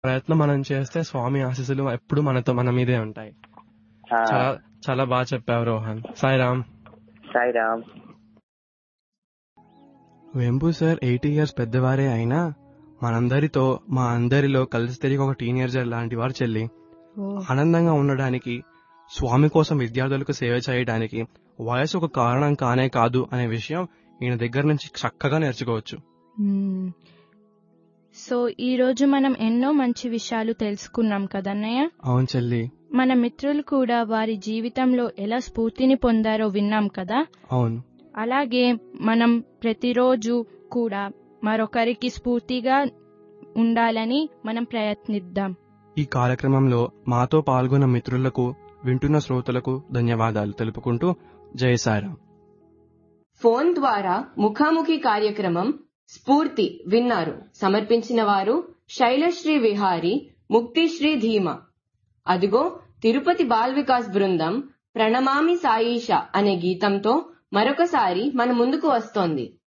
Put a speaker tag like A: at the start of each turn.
A: ప్రయత్నం మనం చేస్తే స్వామి ఆశీస్సులు ఎప్పుడు మనతో మన మీదే ఉంటాయి
B: ఆ,
A: చాలా చాలా బాగా చెప్పావు Rohan Sairam
B: Sairam
A: Vempu sir eighty years పెద్దవారే అయినా మనందరితో మా అందరిలో కలిసి తిరిగి ఒక టీనేజర్ లాంటి వారు చెల్లి ఆనందంగా ఉండడానికి స్వామి కోసం విద్యార్థులకు సేవ చేయడానికి వయసు ఒక కారణం కానే కాదు అనే విషయం ఈయన దగ్గర నుంచి చక్కగా నేర్చుకోవచ్చు
C: మ్మ్. సో ఈ రోజు మనం ఎన్నో మంచి విషయాలు తెలుసుకున్నాం కదన్నయ్య
A: అవును చెల్లి
C: మన మిత్రులు కూడా వారి జీవితంలో ఎలా స్ఫూర్తిని పొందారో విన్నాం కదా
A: అవును
C: అలాగే మనం ప్రతిరోజు కూడా మరొకరికి స్ఫూర్తిగా ఉండాలని మనం ప్రయత్నిద్దాం
A: ఈ కార్యక్రమంలో మాతో పాల్గొన్న మిత్రులకు వింటున్న శ్రోతలకు ధన్యవాదాలు తెలుపుకుంటూ జయ సాయిరామ్
D: ఫోన్ ద్వారా ముఖాముఖి కార్యక్రమం స్ఫూర్తి విన్నారు సమర్పించిన వారు శైలశ్రీ విహారి ముక్తిశ్రీ ధీమ అదిగో తిరుపతి బాల్ వికాస్ బృందం ప్రణమామి సాయిష అనే గీతంతో మరొకసారి మన ముందుకు వస్తోంది